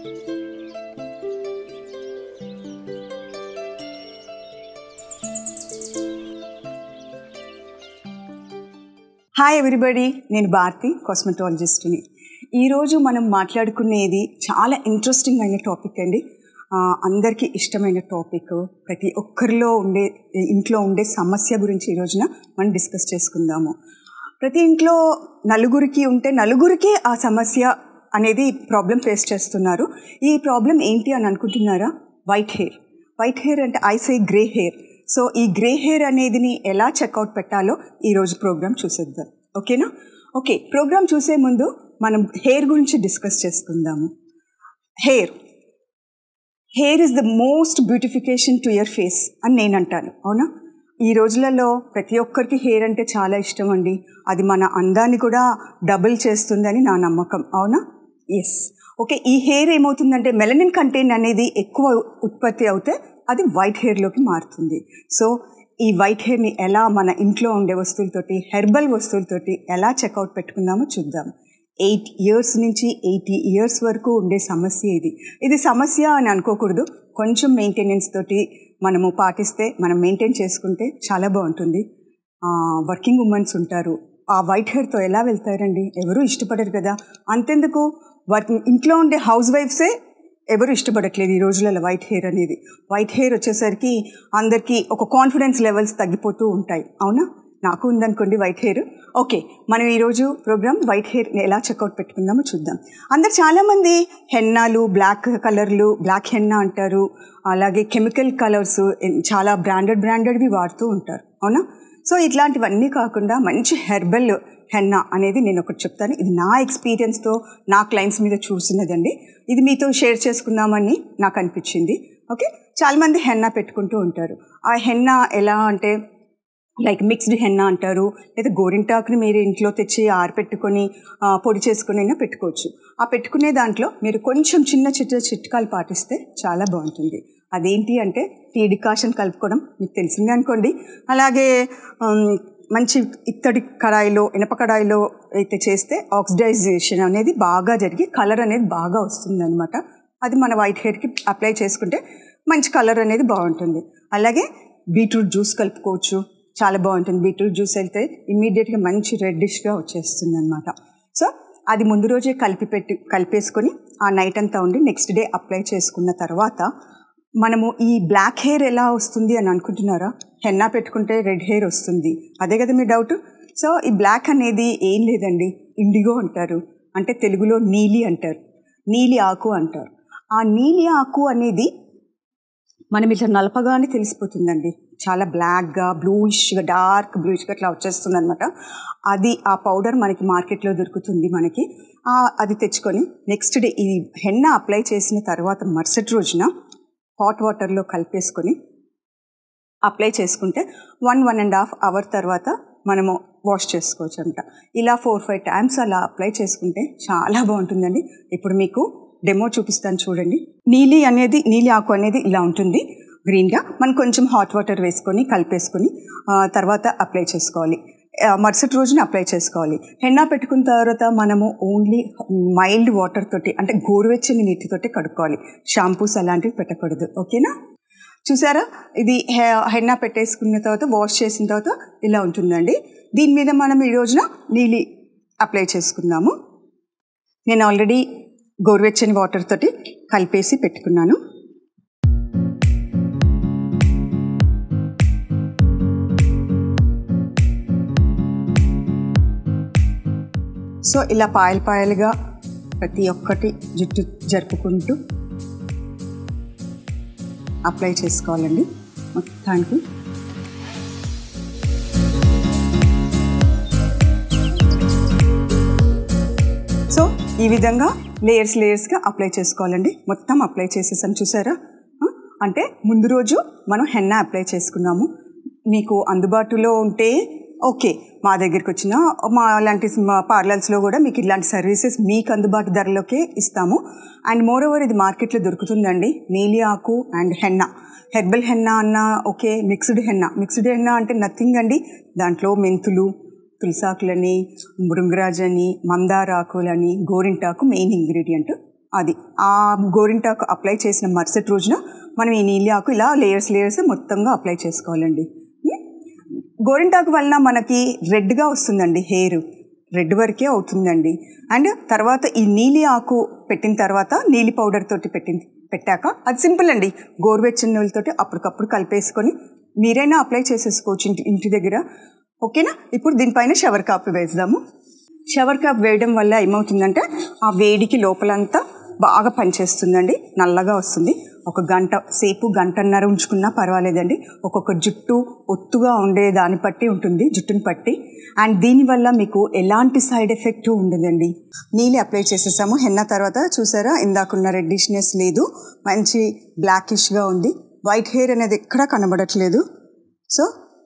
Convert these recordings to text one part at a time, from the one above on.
Hi everybody నేను భారతి కాస్మెటాలజిస్ట్ని ఈరోజు మనం మాట్లాడుకునేది చాలా ఇంట్రెస్టింగ్ అయిన టాపిక్ అండి ఆ, అందరికీ ఇష్టమైన టాపిక్ ప్రతి ఒక్కరిలో ఉండే ఇంట్లో ఉండే సమస్య గురించి ఈ రోజున మనం డిస్కస్ చేసుకుందాము ప్రతి ఇంట్లో నలుగురికి ఉంటే నలుగురికి ఆ సమస్య అనేది ప్రాబ్లం ఫేస్ చేస్తున్నారు ఈ ప్రాబ్లం ఏంటి అని అనుకుంటున్నారా వైట్ హెయిర్ వైట్ హెయిర్ అంటే ఐసై గ్రే హెయిర్ సో ఈ గ్రే హెయిర్ అనేదిని ఎలా చెక్అవుట్ పెట్టాలో ఈరోజు ప్రోగ్రామ్ చూసేద్దాం ఓకేనా ఓకే ప్రోగ్రామ్ చూసే ముందు మనం హెయిర్ గురించి డిస్కస్ చేసుకుందాము hair hair is the most beautification to your face అని నేను అంటాను అవునా ఈ రోజులలో ప్రతి ఒక్కరికి హెయిర్ అంటే చాలా ఇష్టం అండి అది మన అందాన్ని కూడా డబుల్ చేస్తుందని నా నమ్మకం అవునా ఎస్ ఓకే ఈ హెయిర్ ఏమవుతుందంటే మెలనిన్ కంటెంట్ అనేది ఎక్కువ ఉత్పత్తి అవుతే అది వైట్ హెయిర్లోకి మారుతుంది సో ఈ వైట్ హెయిర్ని ఎలా మన ఇంట్లో ఉండే వస్తువులతోటి హెర్బల్ వస్తువులతోటి ఎలా చెక్అవుట్ పెట్టుకుందామో చూద్దాం ఎయిట్ ఇయర్స్ నుంచి ఎయిటీ ఇయర్స్ వరకు ఉండే సమస్య ఇది ఇది సమస్య అని అనుకోకూడదు కొంచెం మెయింటెనెన్స్ తోటి మనము పాటిస్తే మనం మెయింటైన్ చేసుకుంటే చాలా బాగుంటుంది వర్కింగ్ ఉమెన్స్ ఉంటారు ఆ వైట్ హెయిర్తో ఎలా వెళ్తారండి ఎవరు ఇష్టపడరు కదా అంతెందుకు వర్కింగ్ ఇంట్లో ఉండే హౌస్ వైఫ్సే ఎవరు ఇష్టపడట్లేదు ఈ రోజులలో వైట్ హెయిర్ అనేది వైట్ హెయిర్ వచ్చేసరికి అందరికీ ఒక కాన్ఫిడెన్స్ లెవెల్స్ తగ్గిపోతూ ఉంటాయి అవునా నాకు ఉందనుకోండి వైట్ హెయిర్ ఓకే మనం ఈరోజు ప్రోగ్రామ్ వైట్ హెయిర్ ఎలా చెక్అవుట్ పెట్టుకుందామో చూద్దాం అందరు చాలామంది హెన్నాలు బ్లాక్ కలర్లు బ్లాక్ హెన్నా అంటారు అలాగే కెమికల్ కలర్స్ చాలా బ్రాండెడ్ బ్రాండెడ్వి వాడుతూ ఉంటారు అవునా సో ఇట్లాంటివన్నీ కాకుండా మంచి హెర్బల్ హెన్నా అనేది నేను ఒకటి చెప్తాను ఇది నా ఎక్స్పీరియన్స్తో నా క్లయింట్స్ మీద చూసినదండి ఇది మీతో షేర్ చేసుకుందామని నాకు అనిపించింది ఓకే చాలామంది హెన్నా పెట్టుకుంటూ ఉంటారు ఆ హెన్నా ఎలా అంటే లైక్ మిక్స్డ్ హెన్నా అంటారు లేదా గోరింటాకుని మీరు ఇంట్లో తెచ్చి ఆరపెట్టుకొని ఆ, పొడి చేసుకుని అయినా పెట్టుకోవచ్చు ఆ పెట్టుకునే దాంట్లో మీరు కొంచెం చిన్న చిన్న చిట్కాలు పాటిస్తే చాలా బాగుంటుంది అదేంటి అంటే టీ డికాషన్ కలుపుకోవడం మీకు తెలిసిందే అనుకోండి అలాగే ఉమ్, మంచి ఇత్తడి కడాయిలో ఇనప కడాయిలో అయితే చేస్తే ఆక్సిడైజేషన్ అనేది బాగా జరిగి కలర్ అనేది బాగా వస్తుంది అనమాట అది మన వైట్ హెయిర్కి అప్లై చేసుకుంటే మంచి కలర్ అనేది బాగుంటుంది అలాగే బీట్రూట్ జ్యూస్ కలుపుకోవచ్చు చాలా బాగుంటుంది బీట్రూట్ జ్యూస్ అయితే ఇమ్మీడియట్గా మంచి రెడ్డిష్గా వచ్చేస్తుంది అనమాట సో అది ముందు రోజే కలిపి పెట్టి కలిపేసుకొని ఆ నైట్ అంతా ఉండి నెక్స్ట్ డే అప్లై చేసుకున్న తర్వాత మనము ఈ బ్లాక్ హెయిర్ ఎలా వస్తుంది అని అనుకుంటున్నారా హెన్నా పెట్టుకుంటే రెడ్ హెయిర్ వస్తుంది అదే కదా మీ డౌట్ సో ఈ బ్లాక్ అనేది ఏం లేదండి ఇండిగో అంటారు అంటే తెలుగులో నీలి అంటారు నీలి ఆకు అంటారు ఆ నీలి ఆకు అనేది మనం ఇట్లా నలపగానే తెలిసిపోతుందండి చాలా బ్లాక్గా బ్లూయిష్గా డార్క్ బ్లూయిష్గా అట్లా వచ్చేస్తుంది అనమాట అది ఆ పౌడర్ మనకి మార్కెట్లో దొరుకుతుంది మనకి ఆ, అది తెచ్చుకొని నెక్స్ట్ డే ఈ హెన్న అప్లై చేసిన తర్వాత మరుసటి రోజున హాట్ వాటర్లో కలిపేసుకొని అప్లై చేసుకుంటే one one and half hour తర్వాత మనము వాష్ చేసుకోవచ్చు అంట ఇలా ఫోర్ ఫైవ్ టైమ్స్ అలా అప్లై చేసుకుంటే చాలా బాగుంటుందండి ఇప్పుడు మీకు డెమో చూపిస్తాను చూడండి నీలి అనేది నీలి ఆకు అనేది ఇలా ఉంటుంది గ్రీన్గా మనం కొంచెం హాట్ వాటర్ వేసుకొని కలిపేసుకొని ఆ, తర్వాత అప్లై చేసుకోవాలి ఆ, మరుసటి రోజున అప్లై చేసుకోవాలి హెన్నా పెట్టుకున్న తర్వాత మనము ఓన్లీ మైల్డ్ వాటర్ తోటి అంటే గోరువెచ్చని నీటితోటి కడుక్కోవాలి షాంపూస్ అలాంటివి పెట్టకూడదు ఓకేనా చూసారా ఇది హె- హెన్నా పెట్టేసుకున్న తర్వాత వాష్ చేసిన తర్వాత ఇలా ఉంటుందండి దీని మీద మనం ఈ రోజున నీలి అప్లై చేసుకుందాము నేను ఆల్రెడీ గోరువెచ్చని వాటర్ తోటి కలిపేసి పెట్టుకున్నాను సో ఇలా పాయలు పాయలుగా ప్రతి ఒక్కటి జుట్టు జరుపుకుంటూ అప్లై చేసుకోవాలండి మొత్తానికి సో ఈ విధంగా లేయర్స్ లేయర్స్గా అప్లై చేసుకోవాలండి మొత్తం అప్లై చేసేసాం చూసారా ఆ? అంటే ముందు రోజు మనం హెన్నా అప్లై చేసుకున్నాము మీకు అందుబాటులో ఉంటే ఓకే మా దగ్గరికి వచ్చిన మా లాంటి మా పార్లర్స్లో కూడా మీకు ఇలాంటి సర్వీసెస్ మీకు అందుబాటు ధరలోకే ఇస్తాము అండ్ మోర్ ఓవర్ ఇది మార్కెట్లో దొరుకుతుందండి నీలి ఆకు అండ్ హెన్నా హెర్బల్ హెన్నా అన్న okay mixed henna mixed henna అంటే నథింగ్ అండి దాంట్లో మెంతులు తులసాకులని మృంగరాజని మందార ఆకులని గోరింటాకు మెయిన్ ఇంగ్రీడియంట్ అది ఆ గోరింటాకు అప్లై చేసిన మరుసటి రోజున మనం ఈ నీలి ఆకు ఇలా లేయర్స్ లేయర్స్ మొత్తంగా అప్లై చేసుకోవాలండి ఉం? గోరింటాకు వలన మనకి రెడ్గా వస్తుందండి హెయిర్ రెడ్ వరకే అవుతుందండి అండ్ తర్వాత ఈ నీలి ఆకు పెట్టిన తర్వాత నీలి పౌడర్ తోటి పెట్టిన పెట్టాక అది సింపుల్ అండి గోరువెచ్చని నీళ్ళతోటి అప్పటికప్పుడు కలిపేసుకొని మీరైనా అప్లై చేసేసుకోవచ్చు ఇంటి ఇంటి దగ్గర ఓకేనా ఇప్పుడు దీనిపైన షవర్ కాప్ వేద్దాము షవర్ కాప్ వేయడం వల్ల ఏమవుతుందంటే ఆ వేడికి లోపలంతా బాగా పనిచేస్తుందండి నల్లగా వస్తుంది ఒక గంట సేపు గంటన్నర ఉంచుకున్నా పర్వాలేదండి ఒక్కొక్క జుట్టు ఒత్తుగా ఉండే దాన్ని బట్టి ఉంటుంది జుట్టుని పట్టి అండ్ దీనివల్ల మీకు ఎలాంటి సైడ్ ఎఫెక్ట్ ఉండదండి నీళ్ళు అప్లై చేసేసాము హెన్న తర్వాత చూసారా ఇందాకున్న రెడ్డిష్నెస్ లేదు మంచి బ్లాకిష్గా ఉంది వైట్ హెయిర్ అనేది ఎక్కడా కనబడట్లేదు సో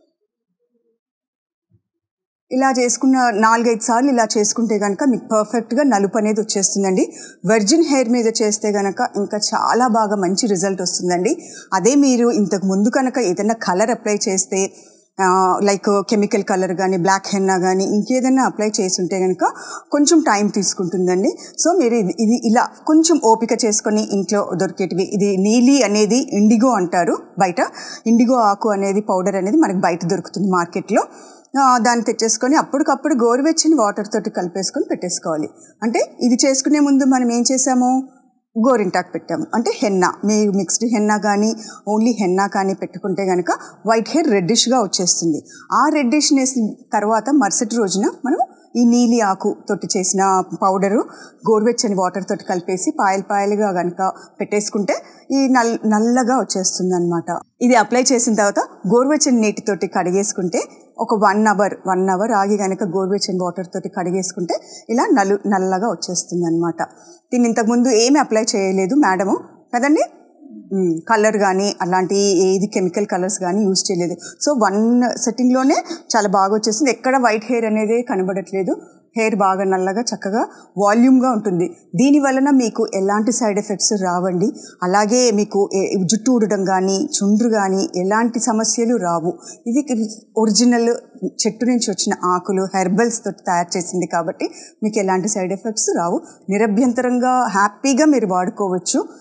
ఇలా చేసుకున్న నాలుగైదు సార్లు ఇలా చేసుకుంటే కనుక మీకు పర్ఫెక్ట్గా నలుపు అనేది వచ్చేస్తుందండి వర్జిన్ హెయిర్ మీద చేస్తే కనుక ఇంకా చాలా బాగా మంచి రిజల్ట్ వస్తుందండి అదే మీరు ఇంతకు ముందు కనుక ఏదైనా కలర్ అప్లై చేస్తే లైక్ కెమికల్ కలర్ కానీ బ్లాక్ హెన్నా కానీ ఇంకేదైనా అప్లై చేసి ఉంటే కనుక కొంచెం టైం తీసుకుంటుందండి సో మీరు ఇది ఇది ఇలా కొంచెం ఓపిక చేసుకొని ఇంట్లో దొరికేటివి ఇది నీలి అనేది ఇండిగో అంటారు బయట ఇండిగో ఆకు అనేది పౌడర్ అనేది మనకి బయట దొరుకుతుంది మార్కెట్లో ఆ, దాన్ని తెచ్చేసుకొని అప్పటికప్పుడు గోరువెచ్చని వాటర్ తోటి కలిపేసుకొని పెట్టేసుకోవాలి అంటే ఇది చేసుకునే ముందు మనం ఏం చేసాము గోరింటాకు పెట్టాము అంటే హెన్నా మీ మిక్స్డ్ హెన్నా కానీ ఓన్లీ హెన్నా కానీ పెట్టుకుంటే కనుక వైట్ హెయిర్ రెడ్డిష్గా వచ్చేస్తుంది ఆ రెడ్డిష్నెస్ తర్వాత మరుసటి రోజున మనం ఈ నీలి ఆకు తోటి చేసిన పౌడరు గోరువెచ్చని వాటర్ తోటి కలిపేసి పాయలు పాయలుగా కనుక పెట్టేసుకుంటే ఈ నల్ నల్లగా వచ్చేస్తుంది అనమాట ఇది అప్లై చేసిన తర్వాత గోరువెచ్చని నీటితోటి కడిగేసుకుంటే ఒక వన్ అవర్ వన్ అవర్ ఆగి కనుక గోరువెచ్చని వాటర్ తోటి కడిగేసుకుంటే ఇలా నలు నల్లగా వచ్చేస్తుంది అనమాట దీన్ని ఇంతకుముందు ఏమీ అప్లై చేయలేదు మేడము కదండి కలర్ కానీ అలాంటి ఏది కెమికల్ కలర్స్ కానీ యూజ్ చేయలేదు సో వన్ సెట్టింగ్లోనే చాలా బాగా వచ్చేసింది ఎక్కడ వైట్ హెయిర్ అనేది కనబడట్లేదు హెయిర్ బాగా నల్లగా చక్కగా వాల్యూమ్గా ఉంటుంది దీని వలన మీకు ఎలాంటి సైడ్ ఎఫెక్ట్స్ రావండి అలాగే మీకు ఏ- జుట్టు ఊడడం కానీ చుండ్రు కానీ ఎలాంటి సమస్యలు రావు ఇది ఒరిజినల్ చెట్టు నుంచి వచ్చిన ఆకులు హెర్బల్స్ తోటి తయారు చేసింది కాబట్టి మీకు ఎలాంటి సైడ్ ఎఫెక్ట్స్ రావు నిరభ్యంతరంగా హ్యాపీగా మీరు వాడుకోవచ్చు